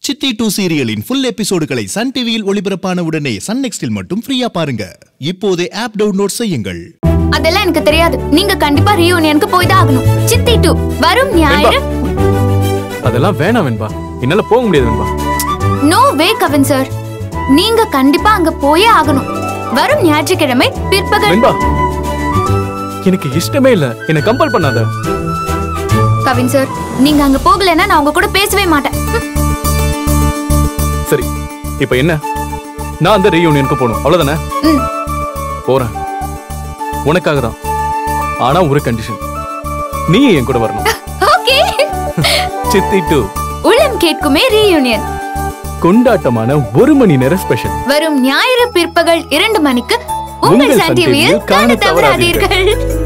சித்தி டூ சீரியலின் ஃபுல் எபிசோடுகளை சன் டிவியில் ஒளிபரப்பான உடனே சன் நெக்ஸ்டில் மட்டும் ஃப்ரீயா பாருங்க இப்போதே ஆப் டவுன்லோட் செய்யுங்கள் அதெல்லாம் எனக்கு தெரியாது நீங்க கண்டிப்பா ரீயூனியனுக்கு போய் தான் ஆகணும் சித்தி டூ வரும் ஞாயிறு அதெல்லாம் வேணாம் வெண்பா என்னால போக முடியாது Venba no way Kavin sir நீங்க கண்டிப்பா அங்க போயே ஆகணும் வரும் ஞாயிற்றுக்கிழமை பிற்பகல் வெண்பா எனக்கு இஷ்டமே இல்ல என்ன கம்பல் பண்ணாத கவின் சார் நீங்க அங்க போகலைன்னா நான் உங்க கூட பேசவே மாட்டேன் ம், சரி இப்போ என்ன நான் அந்த ரீயூனியனுக்கு போகணும் அவ்வளவுதானே ம். போறேன் உனக்காக தான் ஆனா ஒரு கண்டிஷன் நீ என் கூட வரணும் ஓகே சித்தி டூ உள்ளம் கேட்குமே ரீயூனியன் கொண்டாட்டமான ஒரு மணி நேரம் ஸ்பெஷல் வரும் ஞாயிறு பிற்பகல் இரண்டு மணிக்கு உங்கள் உங்கள் சன் சன் டிவியில் டிவியில் காண காணத் தவறாதீர்கள்